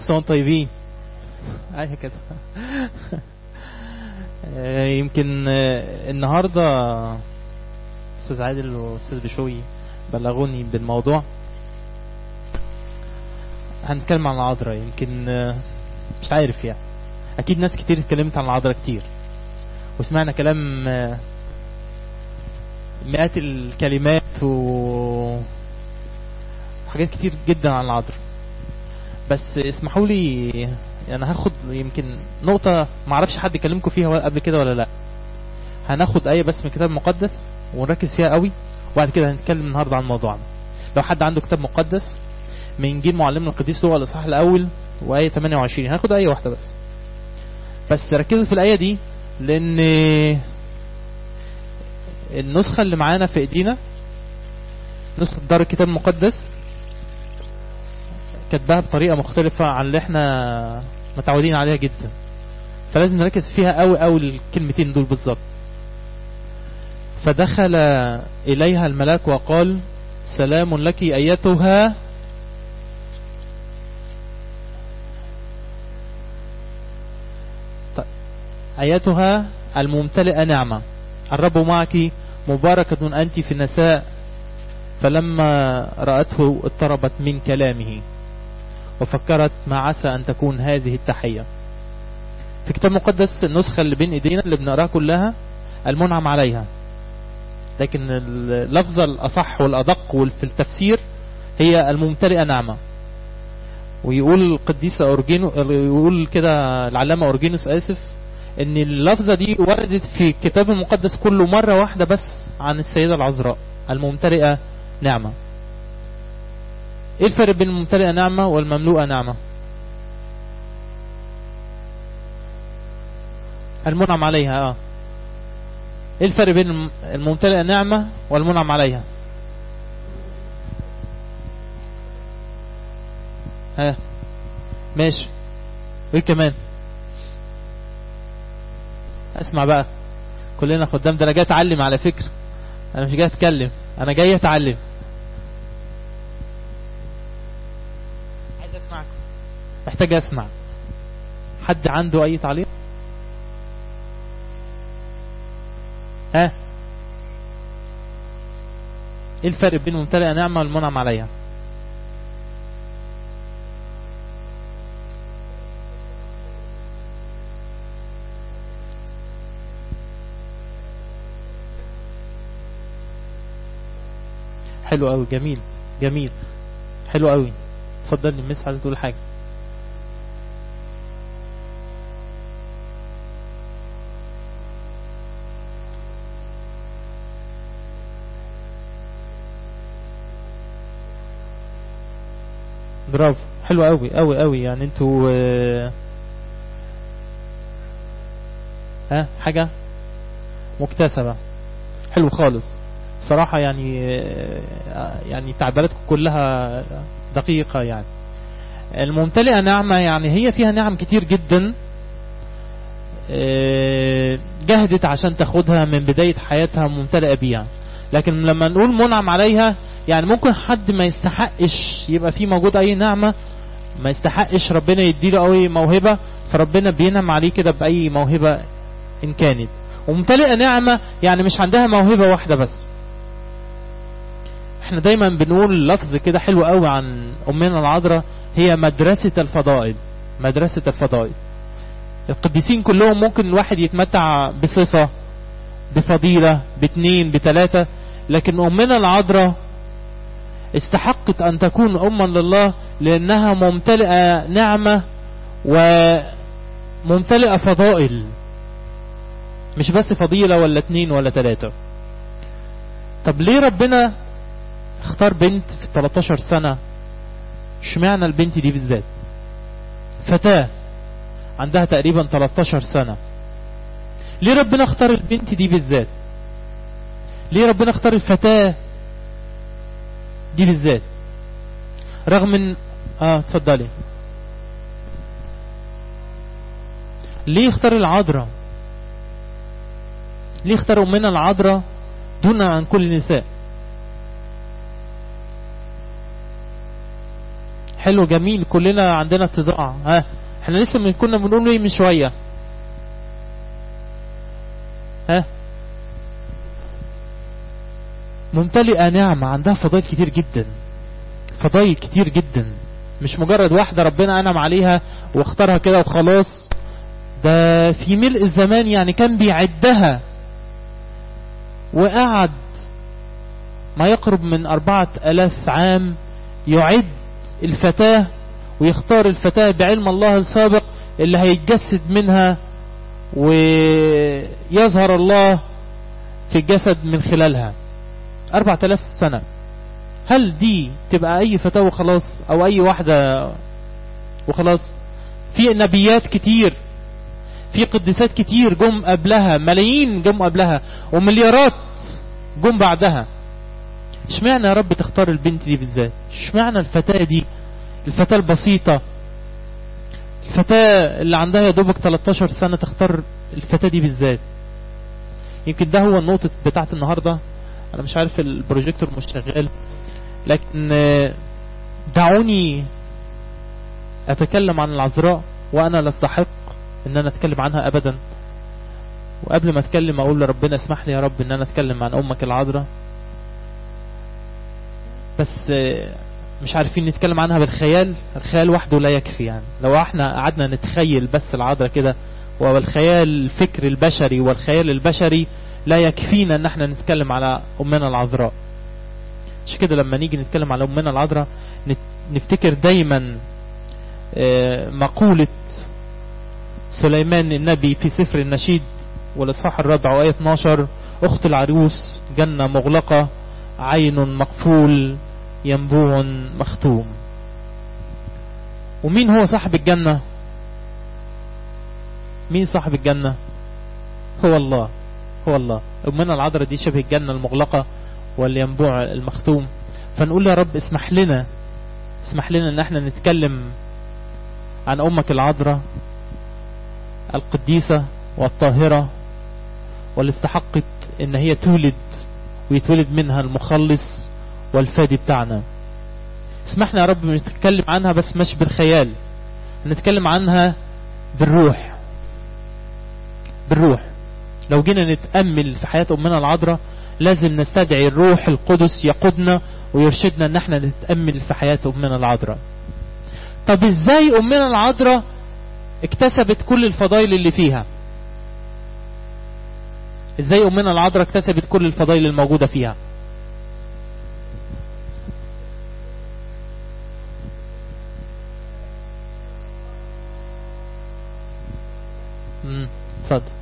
سنة وانتم طيبين ايوه كده آه، يمكن آه، النهارده استاذ عادل واستاذ بشوي بلغوني بالموضوع هنتكلم عن العذراء يمكن آه، مش عارف يعني اكيد ناس كتير اتكلمت عن العذراء كتير وسمعنا كلام آه، مئات الكلمات و حاجات كتير جدا عن العذراء بس اسمحوا لي انا هاخد يمكن نقطة ما اعرفش حد كلمكم فيها ولا- قبل كده ولا لا هناخد آية بس من الكتاب المقدس ونركز فيها قوي وبعد كده هنتكلم النهارده عن موضوعنا لو حد عنده كتاب مقدس من انجيل معلمنا القديس لوقا الاصحاح الاول وآية 28 هناخد آية واحدة بس بس ركزوا في الآية دي لأن النسخة اللي معانا في ايدينا نسخة دار الكتاب المقدس كاتباها بطريقة مختلفة عن اللي احنا متعودين عليها جدا فلازم نركز فيها قوي قوي الكلمتين دول بالظبط فدخل إليها الملاك وقال سلام لك أيتها طيب. أيتها الممتلئة نعمة الرب معك مباركة أنت في النساء فلما رأته اضطربت من كلامه وفكرت ما عسى أن تكون هذه التحية في كتاب مقدس النسخة اللي بين ايدينا اللي بنقراها كلها المنعم عليها لكن اللفظة الأصح والأدق في التفسير هي الممتلئة نعمة ويقول القديس أورجينو يقول كده العلامة أورجينوس آسف ان اللفظة دي وردت في الكتاب المقدس كله مرة واحدة بس عن السيدة العذراء الممتلئة نعمة ايه الفرق بين الممتلئة نعمة والمملوءة نعمة المنعم عليها اه ايه الفرق بين الم- الممتلئة نعمة والمنعم عليها ها ماشي وايه كمان اسمع بقى كلنا خدام ده انا جاي اتعلم على فكرة انا مش جاي اتكلم انا جاي اتعلم عايز اسمعكم محتاج اسمع حد عنده اي تعليق ها ايه الفرق بين ممتلئة نعمة والمنعم عليها حلو قوي جميل جميل حلو قوي اتفضل لي مس عايز تقول حاجه برافو حلو قوي قوي قوي يعني انتوا آه، ها حاجه مكتسبه حلو خالص بصراحة يعني آه، يعني تعبيراتكم كلها دقيقة يعني الممتلئة نعمة يعني هي فيها نعم كتير جدا آه، جهدت عشان تاخدها من بداية حياتها ممتلئة بيها لكن لما نقول منعم عليها يعني ممكن حد ما يستحقش يبقى فيه موجود اي نعمة ما يستحقش ربنا يديله اي موهبة فربنا بينعم عليه كده بأي موهبة ان كانت وممتلئة نعمة يعني مش عندها موهبة واحدة بس احنا دايما بنقول لفظ كده حلو قوي عن امنا العذراء هي مدرسة الفضائل مدرسة الفضائل القديسين كلهم ممكن الواحد يتمتع بصفة بفضيلة باتنين بتلاتة لكن امنا العذراء استحقت ان تكون اما لله لانها ممتلئة نعمة وممتلئة فضائل مش بس فضيلة ولا اتنين ولا تلاتة طب ليه ربنا اختار بنت في 13 سنة اشمعنى البنت دي بالذات فتاة عندها تقريبا 13 سنة ليه ربنا اختار البنت دي بالذات ليه ربنا اختار الفتاة دي بالذات رغم ان اه اتفضلي ليه اختار العذراء ليه اختار امنا العذراء دون عن كل النساء حلو جميل كلنا عندنا اتضاع ها احنا لسه من كنا بنقول ايه من شويه ها ممتلئة نعمة عندها فضائل كتير جدا فضائل كتير جدا مش مجرد واحدة ربنا أنعم عليها واختارها كده وخلاص ده في ملء الزمان يعني كان بيعدها وقعد ما يقرب من أربعة ألاف عام يعد الفتاة ويختار الفتاة بعلم الله السابق اللي هيتجسد منها ويظهر الله في الجسد من خلالها أربعة آلاف سنة هل دي تبقى أي فتاة وخلاص أو أي واحدة وخلاص في نبيات كتير في قديسات كتير جم قبلها ملايين جم قبلها ومليارات جم بعدها اشمعنى يا رب تختار البنت دي بالذات اشمعنى الفتاة دي الفتاة البسيطة الفتاة اللي عندها يا دوبك 13 سنة تختار الفتاة دي بالذات يمكن ده هو النقطة بتاعت النهاردة انا مش عارف البروجيكتور مش شغال لكن دعوني اتكلم عن العذراء وانا لا استحق ان انا اتكلم عنها ابدا وقبل ما اتكلم اقول لربنا اسمح لي يا رب ان انا اتكلم عن امك العذراء بس مش عارفين نتكلم عنها بالخيال الخيال وحده لا يكفي يعني لو احنا قعدنا نتخيل بس العذراء كده والخيال الفكر البشري والخيال البشري لا يكفينا ان احنا نتكلم على امنا العذراء مش كده لما نيجي نتكلم على امنا العذراء نفتكر دايما مقولة سليمان النبي في سفر النشيد والاصحاح الرابع وآية 12 اخت العروس جنة مغلقة عين مقفول ينبوع مختوم ومين هو صاحب الجنة مين صاحب الجنة هو الله هو الله أمنا العذراء دي شبه الجنة المغلقة والينبوع المختوم فنقول يا رب اسمح لنا اسمح لنا ان احنا نتكلم عن امك العذراء القديسة والطاهرة واللي استحقت ان هي تولد ويتولد منها المخلص والفادي بتاعنا اسمحنا يا رب نتكلم عنها بس مش بالخيال نتكلم عنها بالروح بالروح لو جينا نتأمل في حياة أمنا العذراء لازم نستدعي الروح القدس يقودنا ويرشدنا ان احنا نتأمل في حياة أمنا العذراء طب ازاي أمنا العذراء اكتسبت كل الفضائل اللي فيها ازاي أمنا العذراء اكتسبت كل الفضائل الموجودة فيها امم اتفضل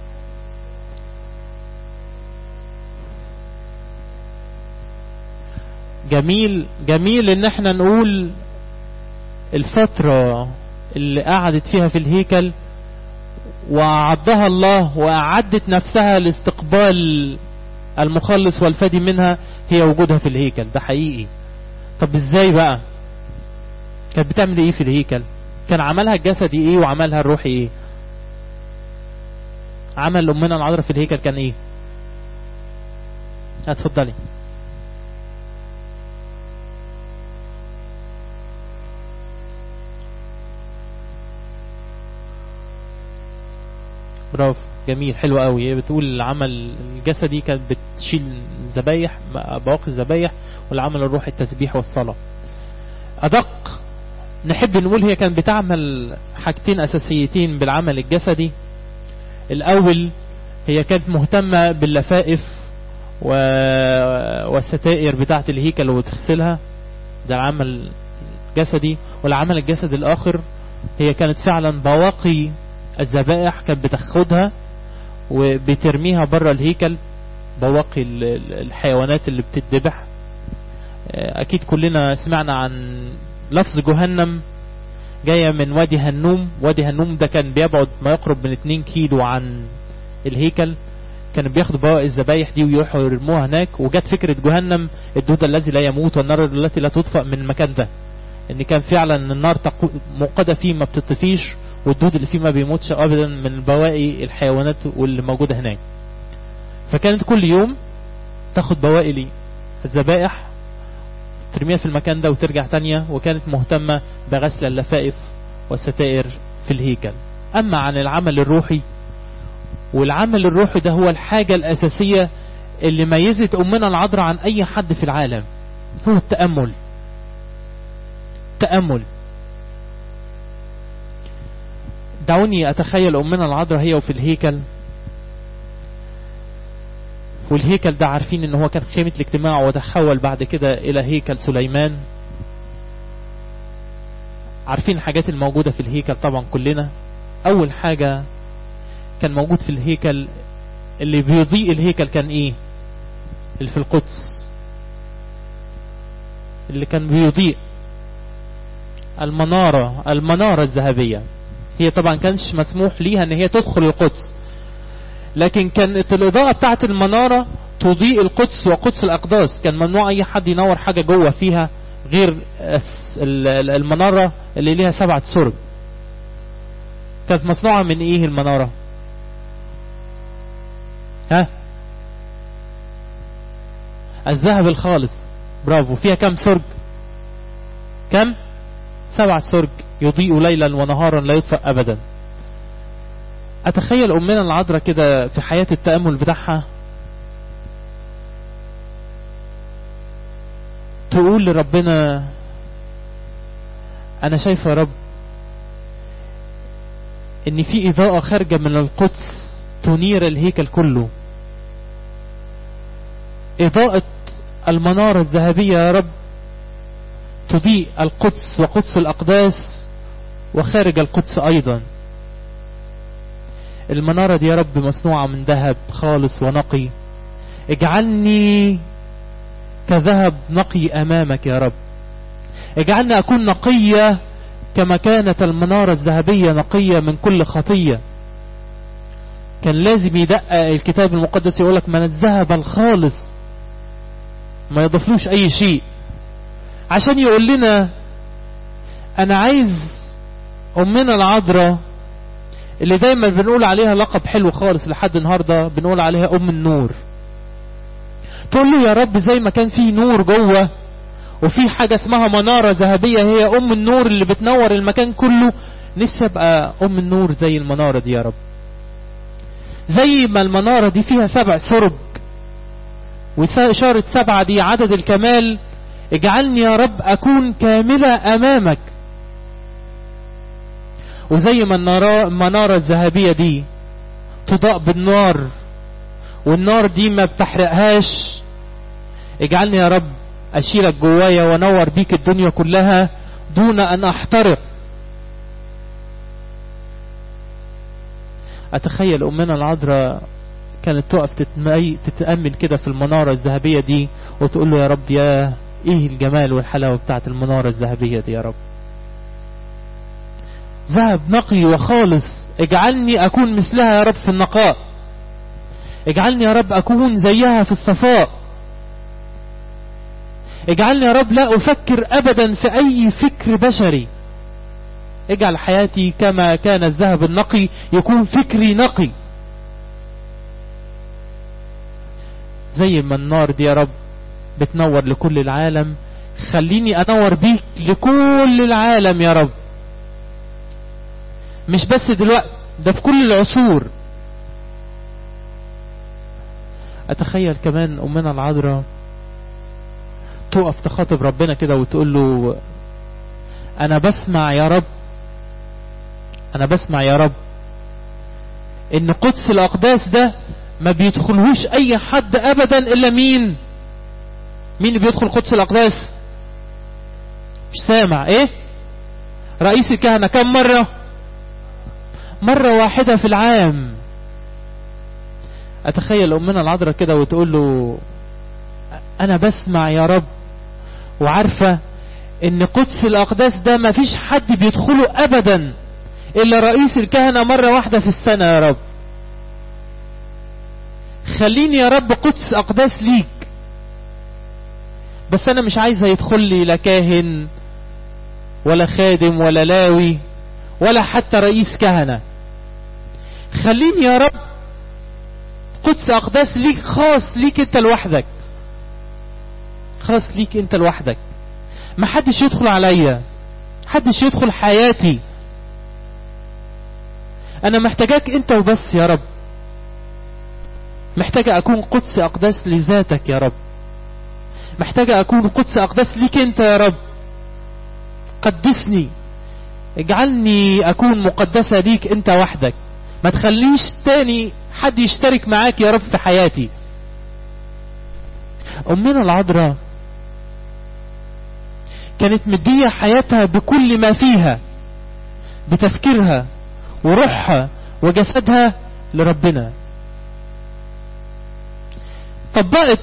جميل جميل ان احنا نقول الفترة اللي قعدت فيها في الهيكل وأعدها الله وأعدت نفسها لاستقبال المخلص والفادي منها هي وجودها في الهيكل ده حقيقي طب ازاي بقى كانت بتعمل ايه في الهيكل كان عملها الجسدي ايه وعملها الروحي ايه عمل امنا العذراء في الهيكل كان ايه اتفضلي برافو جميل حلو قوي هي بتقول العمل الجسدي كانت بتشيل الذبايح بواقي الذبايح والعمل الروحي التسبيح والصلاة أدق نحب نقول هي كانت بتعمل حاجتين أساسيتين بالعمل الجسدي الأول هي كانت مهتمة باللفائف و... والستائر بتاعة الهيكل وتغسلها ده العمل الجسدي والعمل الجسدي الآخر هي كانت فعلا بواقي الذبائح كانت بتاخدها وبترميها بره الهيكل بواقي الحيوانات اللي بتتذبح اكيد كلنا سمعنا عن لفظ جهنم جاية من وادي هنوم وادي هنوم ده كان بيبعد ما يقرب من 2 كيلو عن الهيكل كانوا بياخدوا بواقي الذبايح دي ويروحوا يرموها هناك وجت فكرة جهنم الدود الذي لا يموت والنار التي لا تطفأ من المكان ده ان كان فعلا النار موقدة فيه ما بتطفيش والدود اللي فيه ما بيموتش ابدا من بواقي الحيوانات واللي موجودة هناك فكانت كل يوم تاخد بواقي لي الذبائح ترميها في المكان ده وترجع تانية وكانت مهتمة بغسل اللفائف والستائر في الهيكل أما عن العمل الروحي والعمل الروحي ده هو الحاجة الأساسية اللي ميزت أمنا العذراء عن أي حد في العالم هو التأمل تأمل دعوني أتخيل أمنا العذراء هي وفي الهيكل والهيكل ده عارفين ان هو كان خيمة الاجتماع وتحول بعد كده الى هيكل سليمان عارفين الحاجات الموجودة في الهيكل طبعا كلنا اول حاجة كان موجود في الهيكل اللي بيضيء الهيكل كان ايه اللي في القدس اللي كان بيضيء المنارة المنارة الذهبية هي طبعا كانش مسموح ليها ان هي تدخل القدس لكن كانت الإضاءة بتاعت المنارة تضيء القدس وقدس الأقداس كان ممنوع أي حد ينور حاجة جوه فيها غير المنارة اللي ليها سبعة سرب كانت مصنوعة من إيه المنارة ها الذهب الخالص برافو فيها كم سرج كم سبع سرج يضيء ليلا ونهارا لا يطفأ أبدا اتخيل امنا العذراء كده في حياة التأمل بتاعها تقول لربنا انا شايفة يا رب ان في اضاءة خارجة من القدس تنير الهيكل كله اضاءة المنارة الذهبية يا رب تضيء القدس وقدس الاقداس وخارج القدس ايضا المنارة دي يا رب مصنوعة من ذهب خالص ونقي اجعلني كذهب نقي أمامك يا رب اجعلني أكون نقية كما كانت المنارة الذهبية نقية من كل خطية كان لازم يدقق الكتاب المقدس يقولك من الذهب الخالص ما يضفلوش أي شيء عشان يقول لنا أنا عايز أمنا العذراء اللي دايما بنقول عليها لقب حلو خالص لحد النهارده بنقول عليها ام النور تقول له يا رب زي ما كان في نور جوه وفي حاجه اسمها مناره ذهبيه هي ام النور اللي بتنور المكان كله نفسي ابقى ام النور زي المناره دي يا رب زي ما المناره دي فيها سبع سرج وإشارة سبعة دي عدد الكمال اجعلني يا رب أكون كاملة أمامك وزي ما المنارة الذهبية دي تضاء بالنار والنار دي ما بتحرقهاش اجعلني يا رب اشيلك جوايا وانور بيك الدنيا كلها دون ان احترق اتخيل امنا العذراء كانت تقف تتأمل كده في المنارة الذهبية دي وتقول له يا رب يا ايه الجمال والحلاوة بتاعت المنارة الذهبية دي يا رب ذهب نقي وخالص اجعلني اكون مثلها يا رب في النقاء اجعلني يا رب اكون زيها في الصفاء اجعلني يا رب لا افكر ابدا في اي فكر بشري اجعل حياتي كما كان الذهب النقي يكون فكري نقي زي ما النار دي يا رب بتنور لكل العالم خليني انور بيك لكل العالم يا رب مش بس دلوقتي ده في كل العصور اتخيل كمان امنا العذراء تقف تخاطب ربنا كده وتقول له انا بسمع يا رب انا بسمع يا رب ان قدس الاقداس ده ما بيدخلهوش اي حد ابدا الا مين مين اللي بيدخل قدس الاقداس مش سامع ايه رئيس الكهنة كم مرة مرة واحدة في العام اتخيل امنا العذراء كده وتقول له انا بسمع يا رب وعارفة ان قدس الاقداس ده ما فيش حد بيدخله ابدا الا رئيس الكهنة مرة واحدة في السنة يا رب خليني يا رب قدس اقداس ليك بس انا مش عايزها يدخل لي لا كاهن ولا خادم ولا لاوي ولا حتى رئيس كهنة خليني يا رب قدس اقداس ليك خاص ليك انت لوحدك خاص ليك انت لوحدك ما حدش يدخل عليا حدش يدخل حياتي انا محتاجاك انت وبس يا رب محتاجة اكون قدس اقداس لذاتك يا رب محتاجة اكون قدس اقداس ليك انت يا رب قدسني اجعلني اكون مقدسة ليك انت وحدك ما تخليش تاني حد يشترك معاك يا رب في حياتي امنا العذراء كانت مدية حياتها بكل ما فيها بتفكيرها وروحها وجسدها لربنا طبقت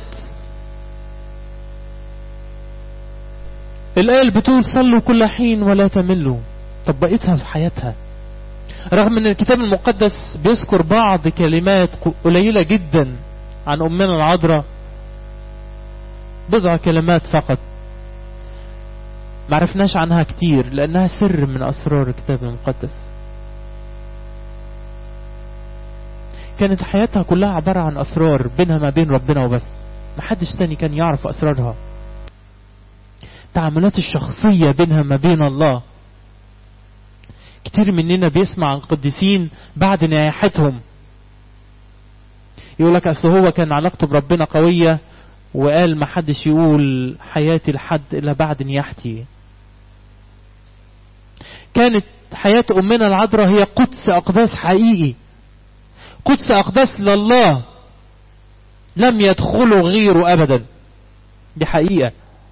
الآية اللي بتقول صلوا كل حين ولا تملوا طبقتها في حياتها رغم ان الكتاب المقدس بيذكر بعض كلمات قليلة جدا عن أمنا العذراء بضع كلمات فقط معرفناش عنها كتير لأنها سر من أسرار الكتاب المقدس كانت حياتها كلها عبارة عن أسرار بينها ما بين ربنا وبس محدش تاني كان يعرف أسرارها تعاملات الشخصية بينها ما بين الله كتير مننا بيسمع عن قديسين بعد نياحتهم يقول لك أصل هو كان علاقته بربنا قوية وقال ما حدش يقول حياتي لحد إلا بعد نياحتي كانت حياة أمنا العذراء هي قدس أقداس حقيقي قدس أقداس لله لم يدخله غيره أبدا دي حقيقة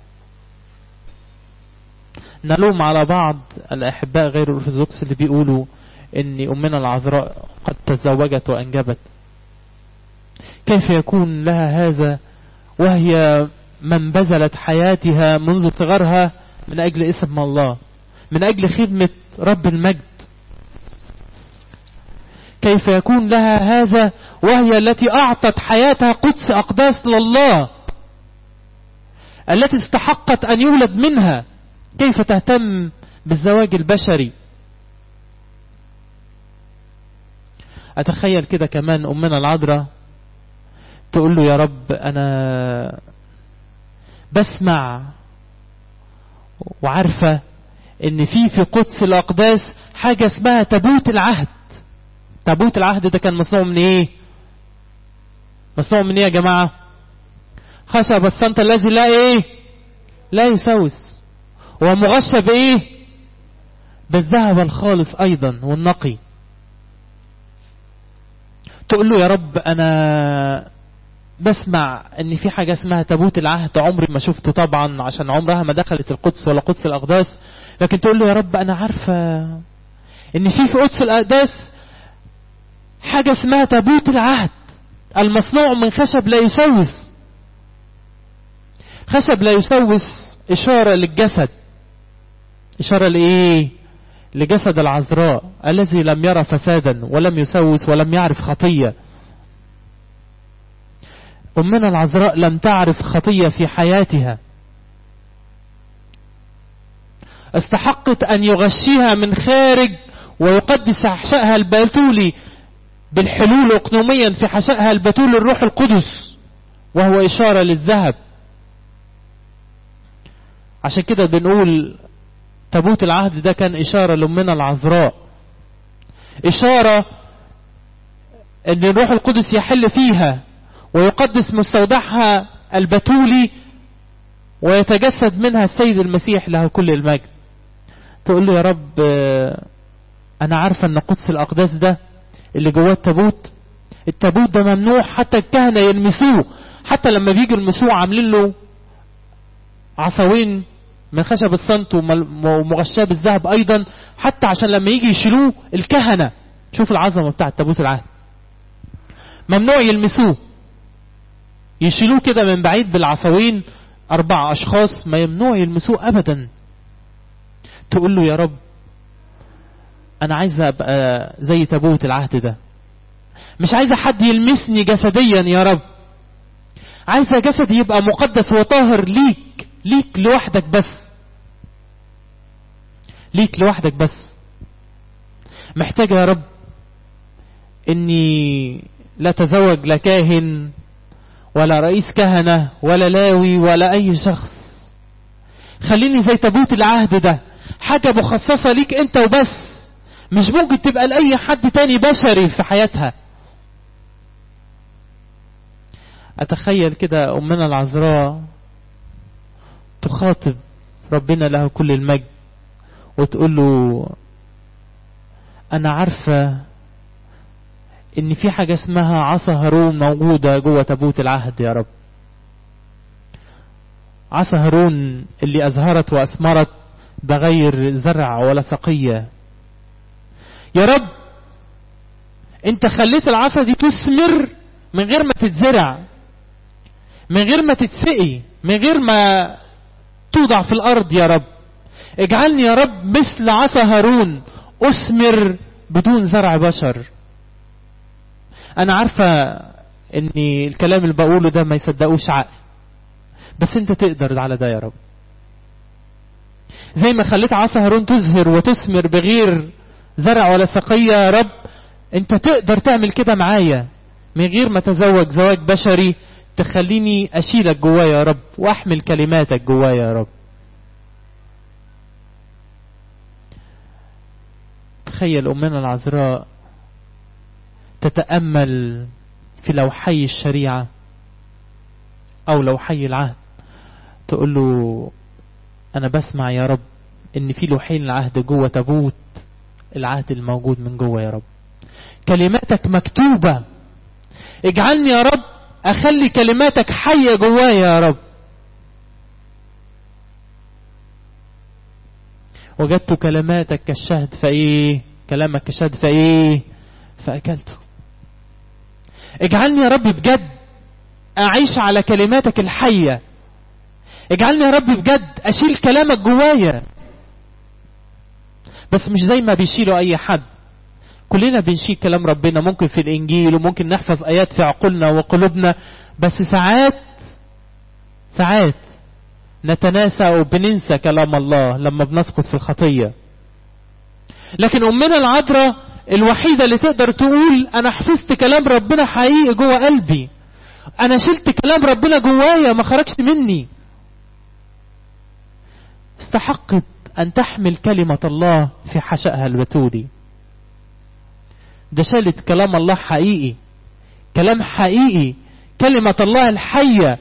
نلوم على بعض الأحباء غير الأرثوذكس اللي بيقولوا إن أمنا العذراء قد تزوجت وأنجبت كيف يكون لها هذا وهي من بذلت حياتها منذ صغرها من أجل اسم الله من أجل خدمة رب المجد كيف يكون لها هذا وهي التي أعطت حياتها قدس أقداس لله التي استحقت أن يولد منها كيف تهتم بالزواج البشري أتخيل كده كمان أمنا العذراء تقول له يا رب أنا بسمع وعارفة ان في في قدس الاقداس حاجة اسمها تابوت العهد تابوت العهد ده كان مصنوع من ايه مصنوع من ايه يا جماعة خشب الصمت الذي لا ايه لا يسوس ومغشى بايه بالذهب الخالص ايضا والنقي تقول له يا رب انا بسمع ان في حاجة اسمها تابوت العهد عمري ما شفته طبعا عشان عمرها ما دخلت القدس ولا قدس الاقداس لكن تقول له يا رب انا عارفة ان في في قدس الاقداس حاجة اسمها تابوت العهد المصنوع من خشب لا يسوس خشب لا يسوس اشارة للجسد اشارة لايه لجسد العذراء الذي لم يرى فسادا ولم يسوس ولم يعرف خطيه أمنا العذراء لم تعرف خطية في حياتها استحقت أن يغشيها من خارج ويقدس حشائها البتولي بالحلول اقنوميا في حشائها البتول الروح القدس وهو إشارة للذهب عشان كده بنقول تابوت العهد ده كان إشارة لأمنا العذراء إشارة أن الروح القدس يحل فيها ويقدس مستودعها البتولي ويتجسد منها السيد المسيح له كل المجد تقول له يا رب انا عارفة ان قدس الاقداس ده اللي جواه التابوت التابوت ده ممنوع حتى الكهنة يلمسوه حتى لما بيجوا يلمسوه عاملين له عصاوين من خشب الصنت ومغشاه بالذهب ايضا حتى عشان لما يجي يشيلوه الكهنة شوف العظمة بتاع تابوت العهد ممنوع يلمسوه يشيلوه كده من بعيد بالعصاوين أربع أشخاص ما يمنوع يلمسوه أبدا تقول له يا رب أنا عايزة أبقى زي تابوت العهد ده مش عايزة حد يلمسني جسديا يا رب عايزة جسدي يبقى مقدس وطاهر ليك ليك لوحدك بس ليك لوحدك بس محتاجة يا رب اني لا تزوج لا كاهن ولا رئيس كهنة ولا لاوي ولا أي شخص خليني زي تابوت العهد ده حاجة مخصصة ليك انت وبس مش ممكن تبقى لأي حد تاني بشري في حياتها أتخيل كده أمنا العذراء تخاطب ربنا له كل المجد وتقول له أنا عارفة إن في حاجة اسمها عصا هارون موجودة جوه تابوت العهد يا رب عصا هارون اللي أزهرت وأثمرت بغير زرع ولا سقية يا رب انت خليت العصا دي تثمر من غير ما تتزرع من غير ما تتسقي من غير ما توضع في الارض يا رب اجعلني يا رب مثل عصا هارون اثمر بدون زرع بشر انا عارفة ان الكلام اللي بقوله ده ما يصدقوش عقل بس انت تقدر على ده يا رب زي ما خليت عصا هارون تزهر وتثمر بغير زرع ولا سقية يا رب انت تقدر تعمل كده معايا من غير ما تزوج زواج بشري تخليني اشيلك جوايا يا رب واحمل كلماتك جوايا يا رب تخيل امنا العذراء تتامل في لوحي الشريعه او لوحي العهد تقول له انا بسمع يا رب ان في لوحين العهد جوه تابوت العهد الموجود من جوه يا رب كلماتك مكتوبة اجعلني يا رب اخلي كلماتك حية جوايا يا رب وجدت كلماتك كالشهد فايه كلامك كالشهد فايه فاكلته اجعلني يا رب بجد اعيش على كلماتك الحية اجعلني يا رب بجد اشيل كلامك جوايا بس مش زي ما بيشيلوا اي حد كلنا بنشيل كلام ربنا ممكن في الانجيل وممكن نحفظ ايات في عقولنا وقلوبنا بس ساعات ساعات نتناسى وبننسى كلام الله لما بنسقط في الخطية لكن امنا العذراء الوحيدة اللي تقدر تقول انا حفظت كلام ربنا حقيقي جوه قلبي انا شلت كلام ربنا جوايا ما خرجش مني استحقت أن تحمل كلمة الله في حشائها البتولي ده شالت كلام الله حقيقي كلام حقيقي كلمة الله الحية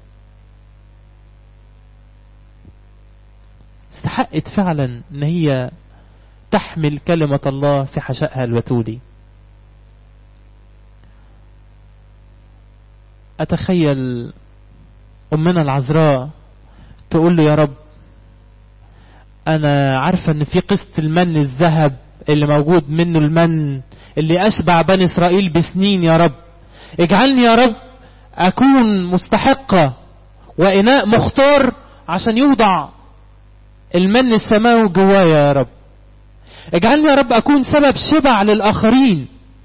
استحقت فعلا ان هي تحمل كلمة الله في حشائها البتولي أتخيل أمنا العذراء تقول له يا رب انا عارفة ان في قسط المن الذهب اللي موجود منه المن اللي اشبع بني اسرائيل بسنين يا رب اجعلني يا رب اكون مستحقة واناء مختار عشان يوضع المن السماوي جوايا يا رب اجعلني يا رب اكون سبب شبع للاخرين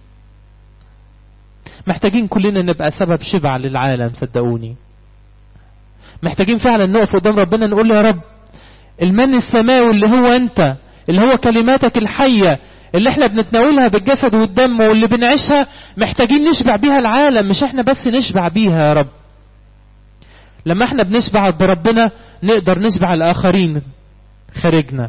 محتاجين كلنا نبقى سبب شبع للعالم صدقوني محتاجين فعلا نقف قدام ربنا نقول يا رب المن السماوي اللي هو انت اللي هو كلماتك الحية اللي احنا بنتناولها بالجسد والدم واللي بنعيشها محتاجين نشبع بيها العالم مش احنا بس نشبع بيها يا رب لما احنا بنشبع بربنا نقدر نشبع الاخرين خارجنا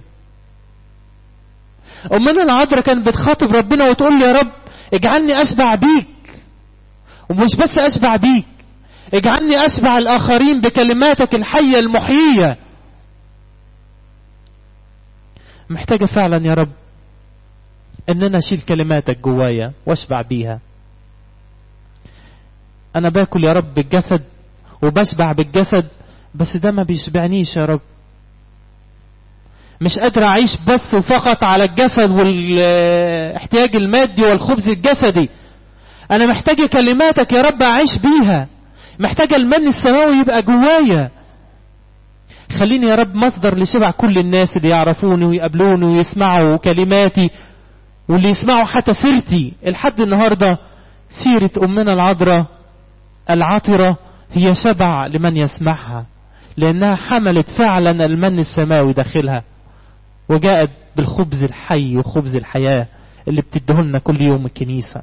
امنا العذراء كانت بتخاطب ربنا وتقول له يا رب اجعلني اشبع بيك ومش بس اشبع بيك اجعلني اشبع الاخرين بكلماتك الحية المحيية محتاجة فعلا يا رب ان انا اشيل كلماتك جوايا واشبع بيها انا باكل يا رب بالجسد وبشبع بالجسد بس ده ما بيشبعنيش يا رب مش قادر اعيش بس وفقط على الجسد والاحتياج المادي والخبز الجسدي انا محتاجة كلماتك يا رب اعيش بيها محتاجة المن السماوي يبقى جوايا خليني يا رب مصدر لشبع كل الناس اللي يعرفوني ويقابلوني ويسمعوا كلماتي واللي يسمعوا حتى سيرتي لحد النهاردة سيرة أمنا العذراء العطرة هي شبع لمن يسمعها لأنها حملت فعلا المن السماوي داخلها وجاءت بالخبز الحي وخبز الحياة اللي بتدهلنا كل يوم الكنيسة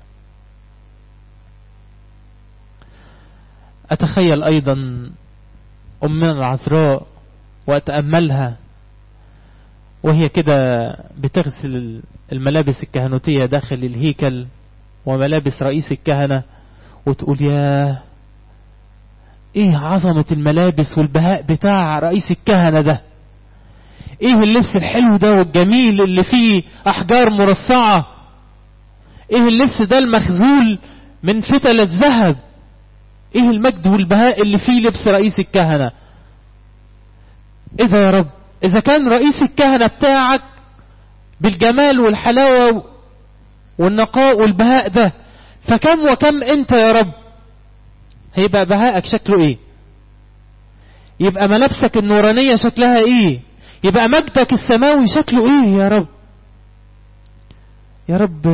أتخيل أيضا أمنا العذراء وأتأملها وهي كده بتغسل الملابس الكهنوتية داخل الهيكل وملابس رئيس الكهنة وتقول يا ايه عظمة الملابس والبهاء بتاع رئيس الكهنة ده ايه اللبس الحلو ده والجميل اللي فيه احجار مرصعة ايه اللبس ده المخزول من فتل الذهب ايه المجد والبهاء اللي فيه لبس رئيس الكهنة ايه ده يا رب اذا كان رئيس الكهنة بتاعك بالجمال والحلاوة والنقاء والبهاء ده فكم وكم انت يا رب هيبقى بهائك شكله ايه يبقى ملابسك النورانية شكلها ايه يبقى مجدك السماوي شكله ايه يا رب يا رب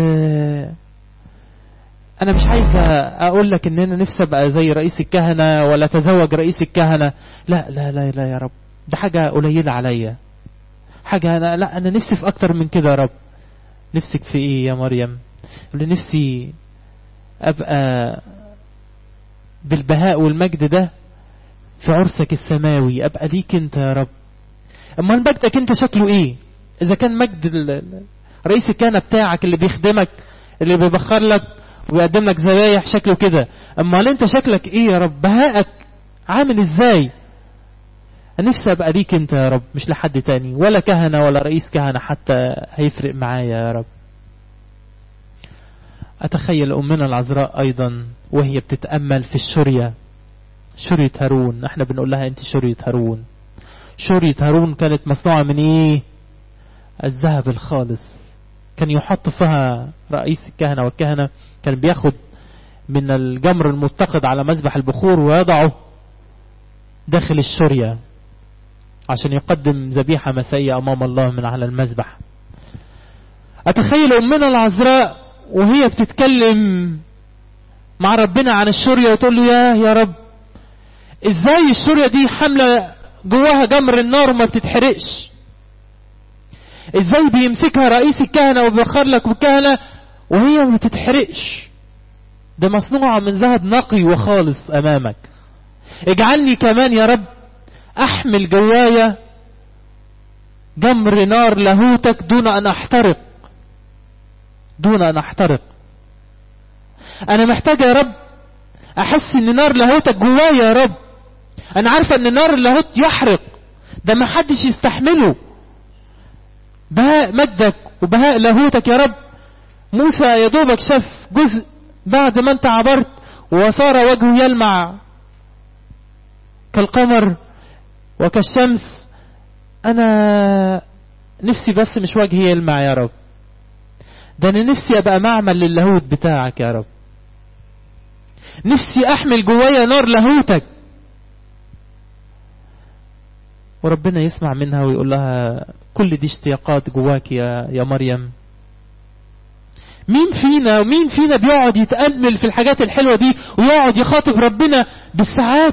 انا مش عايز اقول لك ان انا نفسي ابقى زي رئيس الكهنة ولا اتزوج رئيس الكهنة لا لا لا لا يا رب ده حاجة قليلة عليا حاجة أنا لا أنا نفسي في أكتر من كده يا رب نفسك في إيه يا مريم اللي نفسي أبقى بالبهاء والمجد ده في عرسك السماوي أبقى ليك أنت يا رب أما مجدك أنت شكله إيه إذا كان مجد رئيس الكهنة بتاعك اللي بيخدمك اللي بيبخر لك ويقدم لك ذبايح شكله كده أما أنت شكلك إيه يا رب بهائك عامل إزاي نفسي ابقى ليك انت يا رب مش لحد تاني ولا كهنة ولا رئيس كهنة حتى هيفرق معايا يا رب اتخيل امنا العذراء ايضا وهي بتتأمل في الشرية شرية هارون احنا بنقول لها انت شرية هارون شرية هارون كانت مصنوعة من ايه الذهب الخالص كان يحط فيها رئيس الكهنة والكهنة كان بياخد من الجمر المتقد على مذبح البخور ويضعه داخل الشرية عشان يقدم ذبيحة مسية أمام الله من على المذبح أتخيل أمنا العذراء وهي بتتكلم مع ربنا عن الشرية وتقول له يا يا رب ازاي الشرية دي حاملة جواها جمر النار وما بتتحرقش ازاي بيمسكها رئيس الكهنة وبيخر لك الكهنة وهي ما بتتحرقش ده مصنوعة من ذهب نقي وخالص أمامك اجعلني كمان يا رب احمل جوايا جمر نار لاهوتك دون ان احترق دون ان احترق انا محتاج يا رب احس ان نار لاهوتك جوايا يا رب انا عارفه ان نار اللاهوت يحرق ده ما حدش يستحمله بهاء مجدك وبهاء لاهوتك يا رب موسى يا دوبك شاف جزء بعد ما انت عبرت وصار وجهه يلمع كالقمر وكالشمس انا نفسي بس مش وجهي يلمع يا رب ده انا نفسي ابقى معمل للاهوت بتاعك يا رب نفسي احمل جوايا نار لاهوتك وربنا يسمع منها ويقول لها كل دي اشتياقات جواك يا يا مريم مين فينا ومين فينا بيقعد يتأمل في الحاجات الحلوة دي ويقعد يخاطب ربنا بالساعات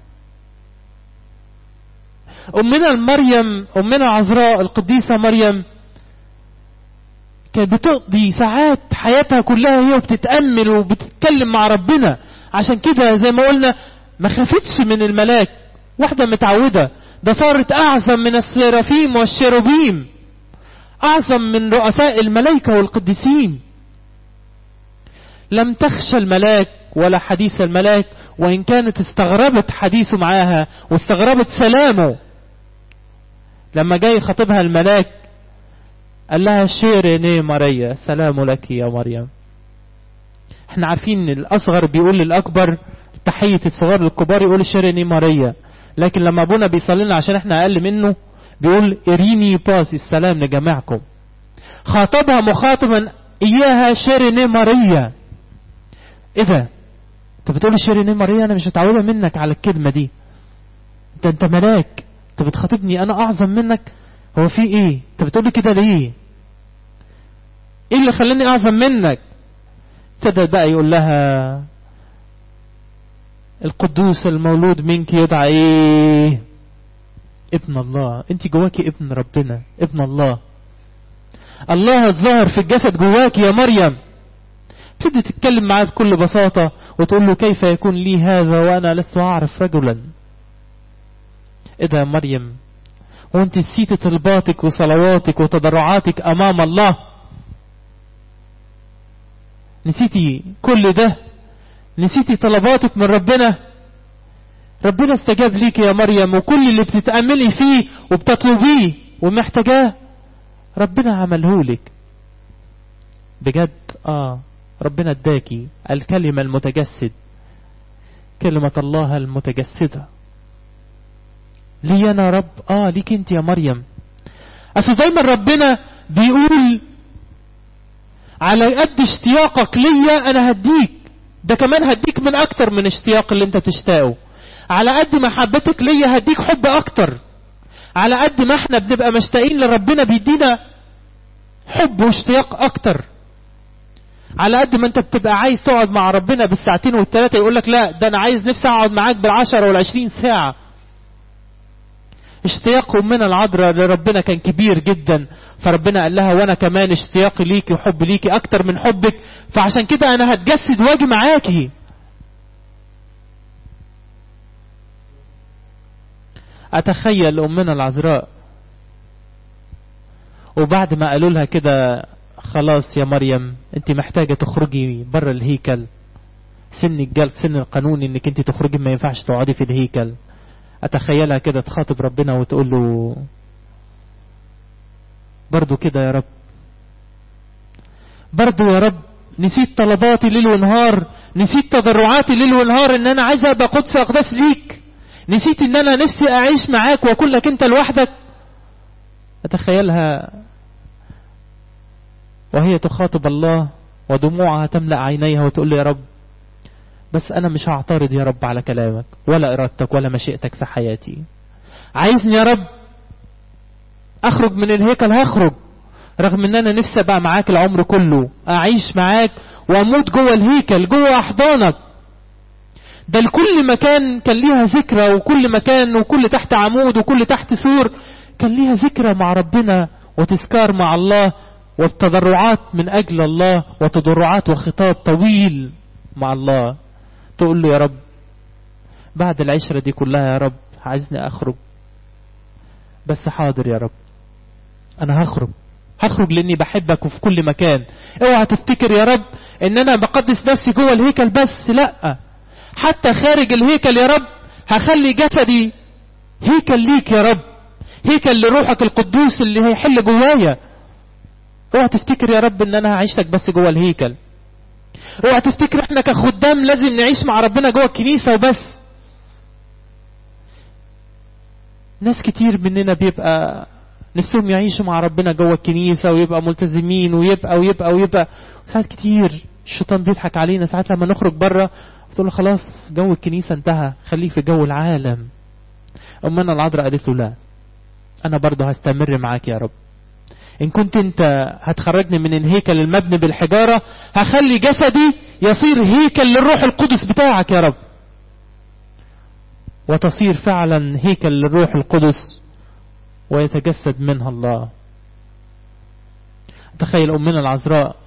أمنا مريم أمنا عذراء القديسة مريم كانت بتقضي ساعات حياتها كلها هي بتتأمل وبتتكلم مع ربنا عشان كده زي ما قلنا ما خافتش من الملاك واحدة متعودة ده صارت أعظم من السرافيم والشيروبيم أعظم من رؤساء الملائكة والقديسين لم تخشى الملاك ولا حديث الملاك وإن كانت استغربت حديثه معاها واستغربت سلامه لما جاي خطبها الملاك قال لها شيريني ماريا سلام لك يا مريم احنا عارفين ان الاصغر بيقول للاكبر تحية الصغار للكبار يقول شيريني ماريا لكن لما ابونا بيصلي لنا عشان احنا اقل منه بيقول اريني باس السلام لجميعكم خاطبها مخاطبا اياها شيريني ماريا ايه ده انت بتقول شيريني ماريا انا مش متعوده منك على الكلمه دي انت انت ملاك انت بتخاطبني انا اعظم منك هو في ايه انت بتقولي كده ليه ايه اللي خلاني اعظم منك ابتدى بقى يقول لها القدوس المولود منك يدعى ايه ابن الله انت جواكي ابن ربنا ابن الله الله الظاهر في الجسد جواكي يا مريم ابتدي تتكلم معاه بكل بساطة وتقول له كيف يكون لي هذا وانا لست اعرف رجلا ايه ده يا مريم وانت نسيتي طلباتك وصلواتك وتضرعاتك امام الله نسيتي كل ده نسيتي طلباتك من ربنا ربنا استجاب ليك يا مريم وكل اللي بتتأملي فيه وبتطلبيه ومحتاجاه ربنا عمله لك بجد اه ربنا اداكي الكلمة المتجسد كلمة الله المتجسدة لي انا رب اه ليك انت يا مريم اصل دايما ربنا بيقول على قد اشتياقك ليا انا هديك ده كمان هديك من اكتر من اشتياق اللي انت تشتاقه على قد محبتك ليا هديك حب اكتر على قد ما احنا بنبقى مشتاقين لربنا بيدينا حب واشتياق اكتر على قد ما انت بتبقى عايز تقعد مع ربنا بالساعتين والثلاثة يقول لك لا ده انا عايز نفسي اقعد معاك بالعشرة والعشرين ساعة اشتياق امنا العذراء لربنا كان كبير جدا فربنا قال لها وانا كمان اشتياقي ليكي وحب ليكي اكتر من حبك فعشان كده انا هتجسد واجي معاكي اتخيل امنا العذراء وبعد ما قالوا لها كده خلاص يا مريم انت محتاجة تخرجي بره الهيكل سن الجلد سن القانون انك انت تخرجي ما ينفعش تقعدي في الهيكل اتخيلها كده تخاطب ربنا وتقول له برضو كده يا رب برضو يا رب نسيت طلباتي ليل ونهار نسيت تضرعاتي ليل ونهار ان انا عايز ابقى قدس اقداس ليك نسيت ان انا نفسي اعيش معاك واكون لك انت لوحدك اتخيلها وهي تخاطب الله ودموعها تملأ عينيها وتقول له يا رب بس أنا مش هعترض يا رب على كلامك ولا إرادتك ولا مشيئتك في حياتي عايزني يا رب أخرج من الهيكل هخرج رغم ان انا نفسي ابقى معاك العمر كله اعيش معاك واموت جوه الهيكل جوه احضانك ده لكل مكان كان ليها ذكرى وكل مكان وكل تحت عمود وكل تحت سور كان ليها ذكرى مع ربنا وتذكار مع الله والتضرعات من أجل الله وتضرعات وخطاب طويل مع الله تقول له يا رب بعد العشرة دي كلها يا رب عايزني أخرج بس حاضر يا رب أنا هخرج هخرج لاني بحبك وفي كل مكان اوعى تفتكر يا رب ان انا بقدس نفسي جوه الهيكل بس لا حتى خارج الهيكل يا رب هخلي جسدي هيكل ليك يا رب هيكل لروحك القدوس اللي هيحل جوايا اوعى تفتكر يا رب ان انا هعيشك بس جوه الهيكل اوعى تفتكر احنا كخدام لازم نعيش مع ربنا جوه الكنيسه وبس ناس كتير مننا بيبقى نفسهم يعيشوا مع ربنا جوه الكنيسة ويبقى ملتزمين ويبقى ويبقى ويبقى ساعات كتير الشيطان بيضحك علينا ساعات لما نخرج بره تقول له خلاص جو الكنيسة انتهى خليك في جو العالم أمنا العذراء قالت له لا أنا برضه هستمر معاك يا رب إن كنت أنت هتخرجني من الهيكل المبني بالحجارة هخلي جسدي يصير هيكل للروح القدس بتاعك يا رب وتصير فعلا هيكل للروح القدس ويتجسد منها الله تخيل أمنا العذراء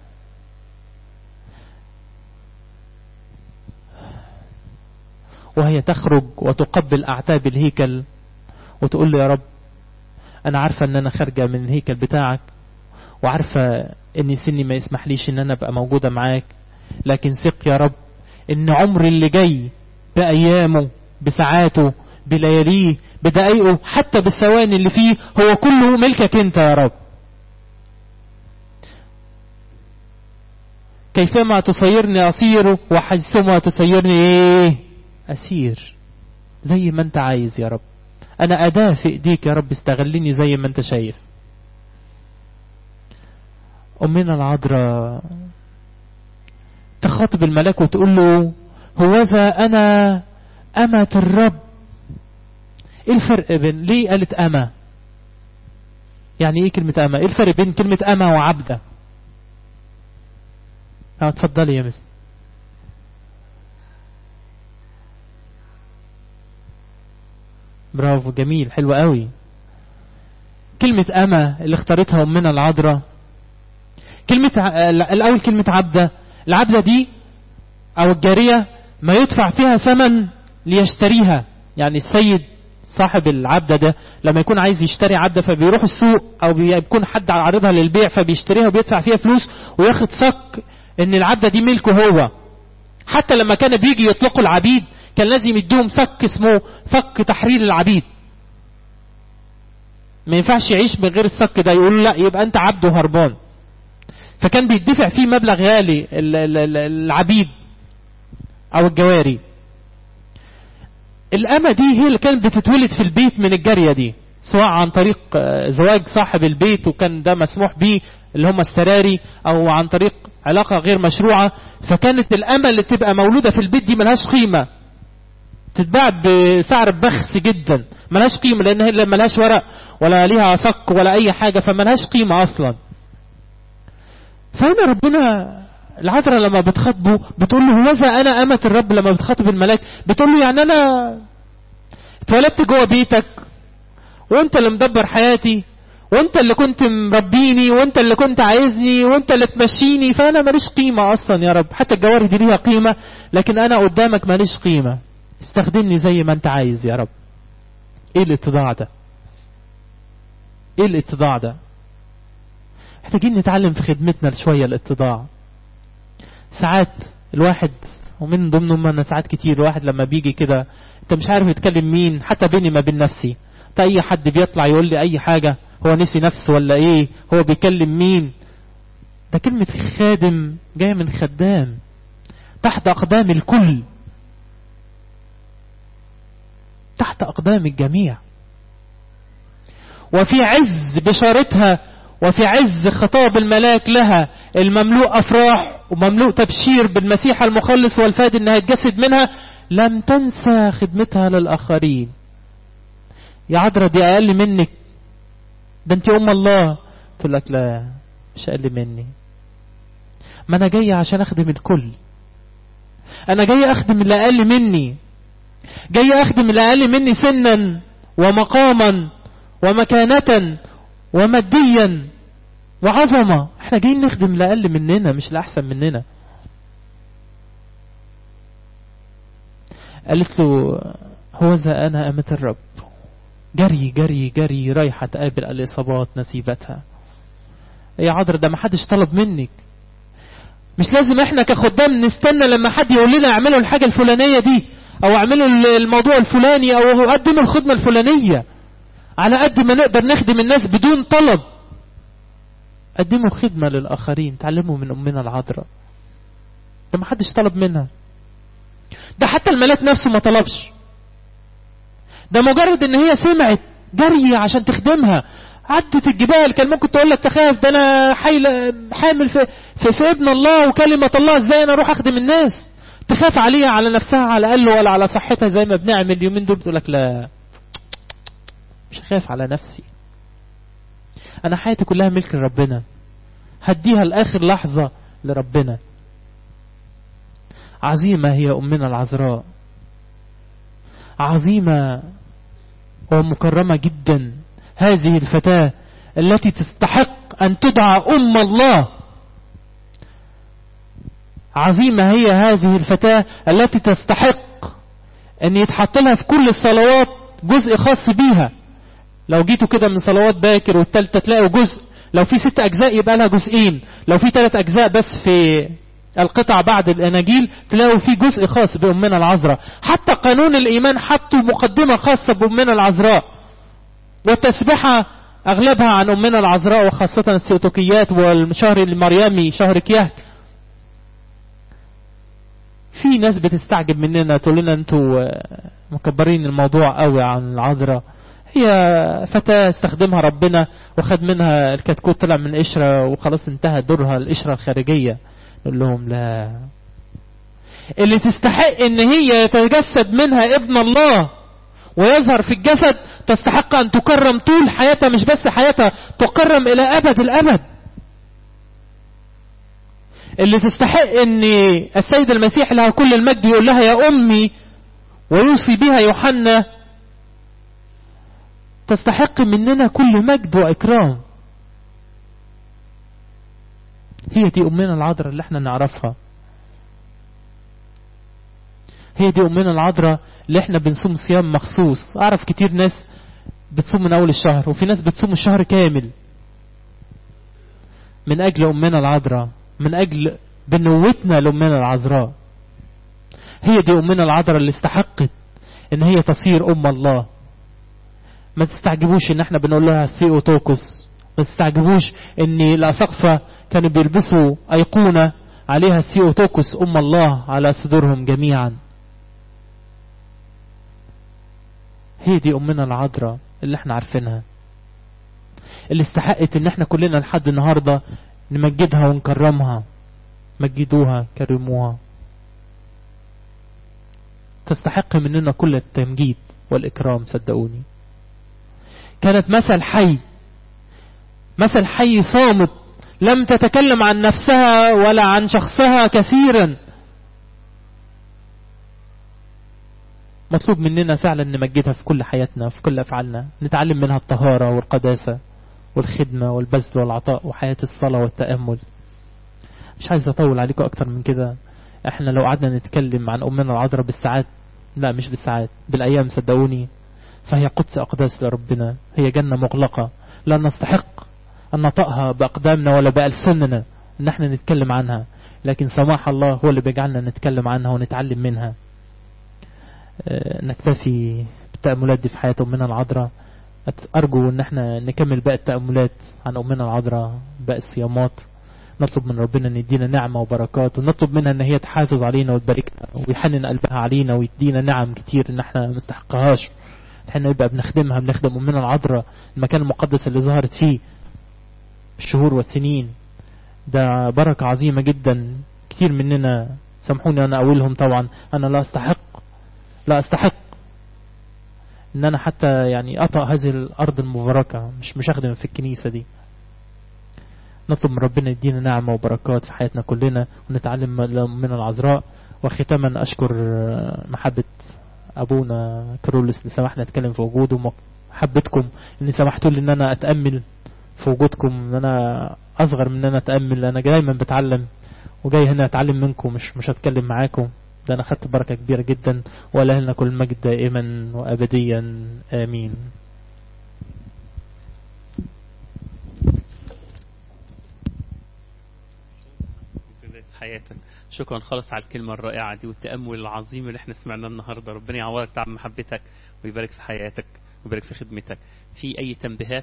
وهي تخرج وتقبل أعتاب الهيكل وتقول له يا رب أنا عارفة أن أنا خارجة من الهيكل بتاعك وعارفة أن سني ما يسمحليش أن أنا أبقى موجودة معاك لكن ثق يا رب أن عمري اللي جاي بأيامه بساعاته بلياليه بدقايقه حتى بالثواني اللي فيه هو كله ملكك انت يا رب كيفما تصيرني أصير وحيثما تصيرني ايه أسير زي ما انت عايز يا رب أنا أداة في إيديك يا رب استغلني زي ما انت شايف أمنا العذراء تخاطب الملاك وتقول له هوذا أنا أمة الرب ايه الفرق بين ليه قالت أما يعني ايه كلمة أما ايه الفرق بين كلمة أما وعبدة اه اتفضلي يا مس برافو جميل حلو قوي كلمة أما اللي اختارتها أمنا العذراء كلمة الأول كلمة عبدة العبدة دي أو الجارية ما يدفع فيها ثمن ليشتريها يعني السيد صاحب العبدة ده لما يكون عايز يشتري عبدة فبيروح السوق او بيكون حد عارضها للبيع فبيشتريها وبيدفع فيها فلوس وياخد صك ان العبدة دي ملكه هو حتى لما كان بيجي يطلقوا العبيد كان لازم يديهم صك اسمه صك تحرير العبيد ما ينفعش يعيش من غير الصك ده يقولوا لا يبقى انت عبد وهربان فكان بيدفع فيه مبلغ غالي العبيد او الجواري الأمة دي هي اللي كانت بتتولد في البيت من الجارية دي سواء عن طريق زواج صاحب البيت وكان ده مسموح به اللي هم السراري او عن طريق علاقة غير مشروعة فكانت الأمة اللي تبقى مولودة في البيت دي ملهاش قيمة تتباع بسعر بخس جدا ملهاش قيمة لأن هي ملهاش ورق ولا ليها صك ولا أي حاجة فملهاش قيمة أصلا فهنا ربنا العذراء لما بتخاطبه بتقول له هوذا انا امة الرب لما بتخاطب الملاك بتقول له يعني انا اتولدت جوه بيتك وانت اللي مدبر حياتي وانت اللي كنت مربيني وانت اللي كنت عايزني وانت اللي تمشيني فانا ماليش قيمة اصلا يا رب حتى الجواري دي ليها قيمة لكن انا قدامك ماليش قيمة استخدمني زي ما انت عايز يا رب ايه الاتضاع ده ايه الاتضاع ده محتاجين نتعلم في خدمتنا شوية الاتضاع ساعات الواحد ومن ضمنهم انا ساعات كتير الواحد لما بيجي كده انت مش عارف يتكلم مين حتى بيني ما بين نفسي حتى اي حد بيطلع يقول لي اي حاجة هو نسي نفسه ولا ايه هو بيكلم مين ده كلمة خادم جاية من خدام تحت اقدام الكل تحت اقدام الجميع وفي عز بشارتها وفي عز خطاب الملاك لها المملوء أفراح ومملوء تبشير بالمسيح المخلص والفادي انها يتجسد منها لم تنسى خدمتها للآخرين يا عذرا دي أقل منك ده انت أم الله تقول لك لا مش أقل مني ما أنا جاي عشان أخدم الكل أنا جاي أخدم اللي أقل مني جاي أخدم اللي أقل مني سنا ومقاما ومكانة وماديا وعظمة احنا جايين نخدم لأقل مننا مش لأحسن مننا قالت له هو ذا أنا أمة الرب جري جري جري رايحة تقابل الإصابات نسيبتها يا عذر ده ما حدش طلب منك مش لازم احنا كخدام نستنى لما حد يقول لنا اعملوا الحاجة الفلانية دي او اعملوا الموضوع الفلاني او قدموا الخدمة الفلانية على قد ما نقدر نخدم الناس بدون طلب قدموا خدمة للآخرين تعلموا من أمنا العذراء ده ما حدش طلب منها ده حتى الملاك نفسه ما طلبش ده مجرد ان هي سمعت جري عشان تخدمها عدت الجبال كان ممكن تقول لك تخاف ده انا حامل في, في, في ابن الله وكلمة الله ازاي انا اروح اخدم الناس تخاف عليها على نفسها على الاقل ولا على صحتها زي ما بنعمل اليومين دول تقول لك لا مش خايف على نفسي انا حياتي كلها ملك لربنا هديها لاخر لحظة لربنا عظيمة هي امنا العذراء عظيمة ومكرمة جدا هذه الفتاة التي تستحق ان تدعى ام الله عظيمة هي هذه الفتاة التي تستحق ان يتحط لها في كل الصلوات جزء خاص بيها لو جيتوا كده من صلوات باكر والتالتة تلاقوا جزء لو في ست أجزاء يبقى لها جزئين لو في ثلاث أجزاء بس في القطع بعد الأناجيل تلاقوا في جزء خاص بأمنا العذراء حتى قانون الإيمان حطوا مقدمة خاصة بأمنا العذراء والتسبحة أغلبها عن أمنا العذراء وخاصة السيوتوكيات والشهر المريمي شهر كياك في ناس بتستعجب مننا تقول لنا انتوا مكبرين الموضوع قوي عن العذراء هي فتاة استخدمها ربنا وخد منها الكتكوت طلع من قشرة وخلاص انتهى دورها القشرة الخارجية نقول لهم لا اللي تستحق ان هي يتجسد منها ابن الله ويظهر في الجسد تستحق ان تكرم طول حياتها مش بس حياتها تكرم الى ابد الابد اللي تستحق ان السيد المسيح لها كل المجد يقول لها يا امي ويوصي بها يوحنا تستحق مننا كل مجد وإكرام هي دي أمنا العذراء اللي احنا نعرفها هي دي أمنا العذراء اللي احنا بنصوم صيام مخصوص أعرف كتير ناس بتصوم من أول الشهر وفي ناس بتصوم الشهر كامل من أجل أمنا العذراء من أجل بنوتنا لأمنا العذراء هي دي أمنا العذراء اللي استحقت إن هي تصير أم الله ما تستعجبوش إن احنا بنقول لها ثيوتوكوس ما تستعجبوش إن الأسقفة كانوا بيلبسوا أيقونة عليها ثيوتوكوس أم الله على صدورهم جميعا هي دي أمنا العذراء اللي احنا عارفينها اللي استحقت ان احنا كلنا لحد النهاردة نمجدها ونكرمها مجدوها كرموها تستحق مننا كل التمجيد والإكرام صدقوني كانت مثل حي مثل حي صامت لم تتكلم عن نفسها ولا عن شخصها كثيرا مطلوب مننا فعلا نمجدها في كل حياتنا في كل أفعالنا نتعلم منها الطهارة والقداسة والخدمة والبذل والعطاء وحياة الصلاة والتأمل مش عايز أطول عليكم أكتر من كده احنا لو قعدنا نتكلم عن أمنا العذراء بالساعات لا مش بالساعات بالأيام صدقوني فهي قدس أقداس لربنا هي جنة مغلقة لا نستحق أن نطأها بأقدامنا ولا بألسننا ان احنا نتكلم عنها لكن سماح الله هو اللي بيجعلنا نتكلم عنها ونتعلم منها اه نكتفي بالتأملات دي في حياة أمنا العذراء أرجو أن احنا نكمل باقي التأملات عن أمنا العذراء باقي الصيامات نطلب من ربنا أن يدينا نعمة وبركات ونطلب منها أن هي تحافظ علينا وتباركنا ويحنن قلبها علينا ويدينا نعم كتير أن احنا ما نستحقهاش احنا نبقى بنخدمها بنخدم أمنا العذراء المكان المقدس اللي ظهرت فيه الشهور والسنين ده بركة عظيمة جدا كتير مننا سامحوني أنا أقولهم طبعا أنا لا أستحق لا أستحق ان انا حتى يعني اطأ هذه الارض المباركة مش مش اخدم في الكنيسة دي نطلب من ربنا يدينا نعمة وبركات في حياتنا كلنا ونتعلم من العذراء وختاما اشكر محبة ابونا كرولس اللي سمحنا نتكلم في وجوده ومحبتكم ان سمحتوا لي ان انا اتأمل في وجودكم ان انا اصغر من ان انا اتأمل انا دايما بتعلم وجاي هنا اتعلم منكم مش مش هتكلم معاكم ده أنا خدت بركة كبيرة جدا ولا لنا كل المجد دائما وأبديا آمين حياتك شكرا خالص على الكلمة الرائعة دي والتأمل العظيم اللي احنا سمعناه النهاردة ربنا يعوضك تعب محبتك ويبارك في حياتك ويبارك في خدمتك في أي تنبيهات